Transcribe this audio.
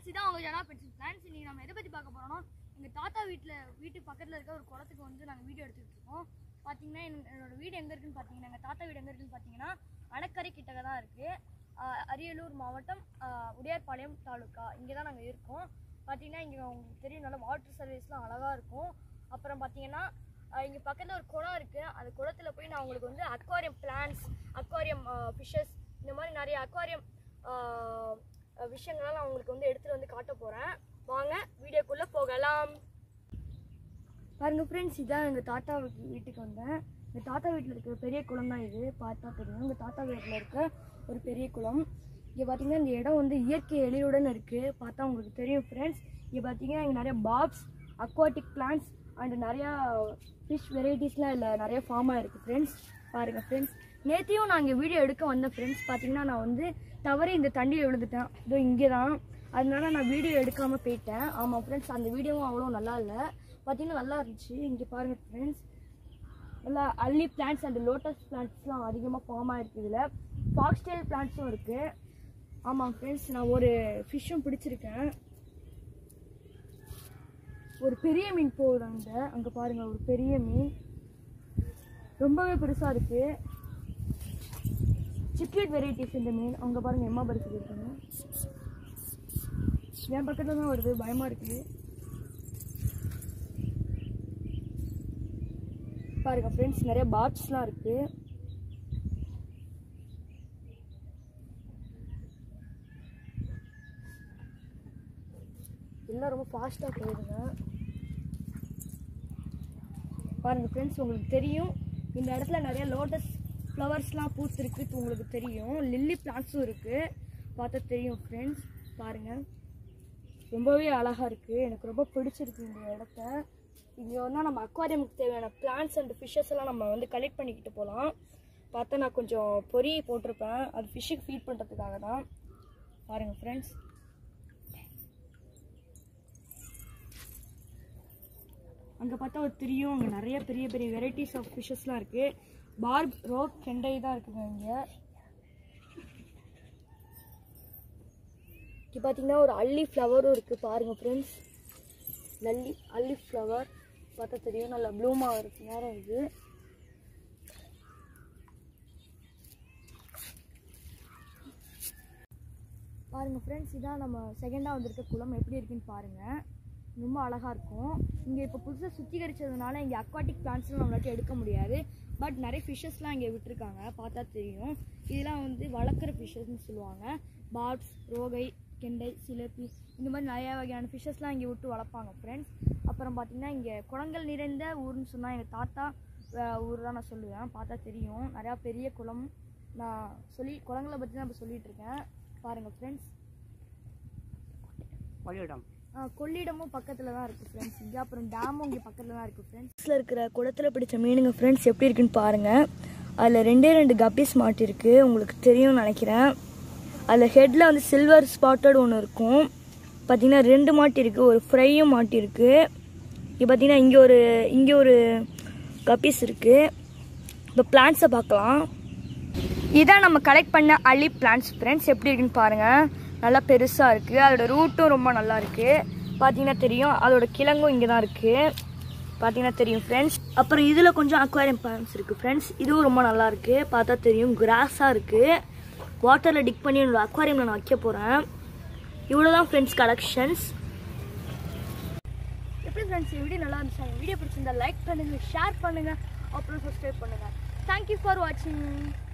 friends இதான் அவங்க ஜனா pets friends இன்னைக்கு நம்ம எதை பற்றி பார்க்க போறோம்னா எங்கள் தாத்தா வீட்டில் வீட்டு பக்கத்தில் இருக்க ஒரு குளத்துக்கு வந்து நாங்கள் வீடியோ எடுத்துகிட்டு இருக்கோம் பார்த்தீங்கன்னா என்- என்னோட வீடு எங்கே இருக்குன்னு பார்த்தீங்கன்னா எங்கள் தாத்தா வீடு எங்கே இருக்குன்னு பார்த்தீங்கன்னா அணக்கரை கிட்டக்க தான் இருக்குது அரியலூர் மாவட்டம் ஆஹ், உடையார்பாளையம் தாலுக்கா இங்கே தான் நாங்கள் இருக்கோம் பார்த்தீங்கன்னா இங்கே உங்களுக்கு தெரியும் நல்லா வாட்டர் சர்வீஸ்லாம் அழகாக இருக்கும் அப்புறம் பார்த்தீங்கன்னா இங்கே பக்கத்தில் ஒரு குளம் இருக்குது அந்த குளத்துல போய் நான் உங்களுக்கு வந்து அக்வாரியம் பிளான்ஸ் அக்வாரியம் ஃபிஷஸ் இந்த மாதிரி நிறைய அக்வாரியம் விஷயங்கள்லாம் நான் உங்களுக்கு வந்து எடுத்துகிட்டு வந்து காட்ட போகிறேன் வாங்க வீடியோக்குள்ளே போகலாம் பாருங்க ஃப்ரெண்ட்ஸ் இதான் எங்கள் தாத்தா வீட்டு- வீட்டுக்கு வந்தேன் எங்கள் தாத்தா வீட்டில் இருக்கிற பெரிய குளம் தான் இது பார்த்தா தெரியும் எங்கள் தாத்தா வீட்டில் இருக்க ஒரு பெரிய குளம் இங்கே பார்த்தீங்கன்னா இந்த இடம் வந்து இயற்கை எழிலுடன் இருக்குது பார்த்தா உங்களுக்கு தெரியும் ஃப்ரெண்ட்ஸ் இங்கே பார்த்தீங்கன்னா இங்கே நிறைய பாப்ஸ் அக்வாட்டிக் பிளான்ஸ் அண்ட் நிறையா ஃபிஷ் வெரைட்டிஸ்லாம் இதில் நிறைய ஃபார்ம் ஆகிருக்கு ஃப்ரெண்ட்ஸ் பாருங்கள் ஃப்ரெண்ட்ஸ் நேற்றையும் நான் இங்கே வீடியோ எடுக்க வந்தேன் ஃப்ரெண்ட்ஸ் பார்த்தீங்கன்னா நான் வந்து தவறி இந்த தண்ணியில் விழுந்துட்டேன் இதோ இங்கே தான் அதனால நான் வீடியோ எடுக்காமல் போயிட்டேன் ஆமாம் ஃப்ரெண்ட்ஸ் அந்த வீடியோவும் அவ்வளோ நல்லா இல்லை பார்த்தீங்கன்னா நல்லா இருந்துச்சு இங்கே பாருங்கள் ஃப்ரெண்ட்ஸ் நல்லா அல்லி பிளான்ட்ஸ் அண்ட் லோட்டஸ் பிளான்ட்ஸ்லாம் அதிகமாக ஃபார்ம் ஆகிருக்கு இதில் ஃபாக்ஸ்டைல் பிளான்ட்ஸும் இருக்குது ஆமாம் ஃப்ரெண்ட்ஸ் நான் ஒரு ஃபிஷ்ஷும் பிடிச்சிருக்கேன் ஒரு பெரிய மீன் போகுது அங்கே அங்கே பாருங்கள் ஒரு பெரிய மீன் ரொம்பவே பெருசாக இருக்குது சிப்லெட் வெரைட்டிஸ் இந்த மீன் அங்கே பாருங்கள் எம்மா பரிசு இருக்காங்க என் பக்கத்தில் தான் வருது பயமாக இருக்குது பாருங்க ஃப்ரெண்ட்ஸ் நிறைய பாட்ஸ்லாம் இருக்கு எல்லாம் ரொம்ப ஃபாஸ்ட்டாக போயிடுங்க பாருங்க ஃப்ரெண்ட்ஸ் உங்களுக்கு தெரியும் இந்த இடத்துல நிறைய லோட்டஸ் ஃப்ளவர்ஸ்லாம் பூத்துருக்கு இப்போ உங்களுக்கு தெரியும் லில்லி பிளான்ட்ஸும் இருக்குது பார்த்தா தெரியும் ஃப்ரெண்ட்ஸ் பாருங்கள் ரொம்பவே அழகாக இருக்குது எனக்கு ரொம்ப பிடிச்சிருக்கு இந்த இடத்த இங்கே வந்தால் நம்ம அக்வாரியமுக்கு தேவையான பிளான்ஸ் அண்ட் ஃபிஷ்ஷஸ் எல்லாம் நம்ம வந்து கலெக்ட் பண்ணிக்கிட்டு போகலாம் பார்த்தா நான் கொஞ்சம் பொரி போட்டிருப்பேன் அது ஃபிஷ்ஷுக்கு ஃபீட் பண்ணுறதுக்காக தான் பாருங்கள் ஃப்ரெண்ட்ஸ் அங்கே பார்த்தா ஒரு தெரியும் அங்கே நிறைய பெரிய பெரிய வெரைட்டிஸ் ஆஃப் ஃபிஷ்ஷஸ்லாம் இருக்குது பார்ப் ரோக் கெண்டை தான் இருக்குங்க இங்கே இங்கே பார்த்தீங்கன்னா ஒரு அல்லி ஃப்ளவரும் இருக்குது பாருங்கள் ஃப்ரெண்ட்ஸ் நல்லி அல்லி ஃப்ளவர் பார்த்தா தெரியும் நல்லா ப்ளூமாக இருக்கு நேரம் இது பாருங்கள் ஃப்ரெண்ட்ஸ் இதான் நம்ம செகண்டாக வந்திருக்க குளம் எப்படி இருக்குன்னு பாருங்கள் ரொம்ப அழகாக இருக்கும் இங்கே இப்போ புதுசாக சுத்திகரிச்சதுனால இங்கே அக்வாட்டிக் பிளான்ட்ஸ்லாம் நம்மளாட்டி எடுக்க முடியாது பட் நிறைய ஃபிஷ்ஷஸ்லாம் இங்கே விட்டுருக்காங்க பார்த்தா தெரியும் இதெல்லாம் வந்து வளர்க்குற ஃபிஷ்ஷஸ்னு சொல்லுவாங்க பாப்ஸ் ரோகை கெண்டை சிலப்பி இந்த மாதிரி நிறைய வகையான ஃபிஷ்ஷஸ்லாம் இங்கே விட்டு வளர்ப்பாங்க ஃப்ரெண்ட்ஸ் அப்புறம் பார்த்தீங்கன்னா இங்கே குளங்கள் நிறைந்த ஊர்னு சொன்னால் எங்கள் தாத்தா அஹ், ஊர் தான் நான் சொல்லுவேன் பார்த்தா தெரியும் நிறையா பெரிய குளம் நான் சொல்லி குளங்களை பற்றி தான் இப்போ சொல்லிட்டு இருக்கேன் பாருங்கள் ஃப்ரெண்ட்ஸ் பள்ளியிடம் கொள்ளிடமும் பக்கத்தில் தான் இருக்குது ஃப்ரெண்ட்ஸ் இங்கே அப்புறம் டேமும் இங்கே பக்கத்தில் தான் இருக்குது ஃப்ரெண்ட்ஸில் இருக்கிற குளத்தில் பிடிச்ச மீனுங்க ஃப்ரெண்ட்ஸ் எப்படி இருக்குன்னு பாருங்கள் அதில் ரெண்டே ரெண்டு கப்பீஸ் மாட்டிருக்கு உங்களுக்கு தெரியும்னு நினைக்கிறேன் அதில் ஹெட்டில் வந்து சில்வர் ஸ்பாட்டட் ஒன்று இருக்கும் பார்த்தீங்கன்னா ரெண்டு மாட்டிருக்கு ஒரு ஃப்ரையும் மாட்டிருக்கு இங்கே பார்த்தீங்கன்னா இங்கே ஒரு இங்கே ஒரு கப்பீஸ் இருக்குது இப்போ பிளான்ட்ஸை பார்க்கலாம் இதான் நம்ம கலெக்ட் பண்ண அலி பிளான்ட்ஸ் ஃப்ரெண்ட்ஸ் எப்படி இருக்குன்னு பாருங்கள் நல்லா பெருசாக இருக்குது அதோட ரூட்டும் ரொம்ப நல்லா இருக்குது பார்த்தீங்கன்னா தெரியும் அதோட கிழங்கும் இங்கே தான் இருக்குது பார்த்தீங்கன்னா தெரியும் ஃப்ரெண்ட்ஸ் அப்புறம் இதில் கொஞ்சம் அக்வாரியம் பிளான்ஸ் இருக்குது ஃப்ரெண்ட்ஸ் இதுவும் ரொம்ப நல்லா இருக்குது பார்த்தா தெரியும் கிராஸாக இருக்குது வாட்டரில் டிக் பண்ணி என்னோட அக்வாரியமில் நான் வைக்க போகிறேன் இவ்வளோ தான் ஃப்ரெண்ட்ஸ் கலெக்ஷன்ஸ் எப்படி ஃப்ரெண்ட்ஸ் வீடியோ நல்லா இருந்துச்சு வீடியோ பிடிச்சிருந்தா லைக் பண்ணுங்கள் ஷேர் பண்ணுங்கள் அப்புறம் சப்ஸ்கிரைப் பண்ணுங்கள் தேங்க்யூ ஃபார் வாட்சிங்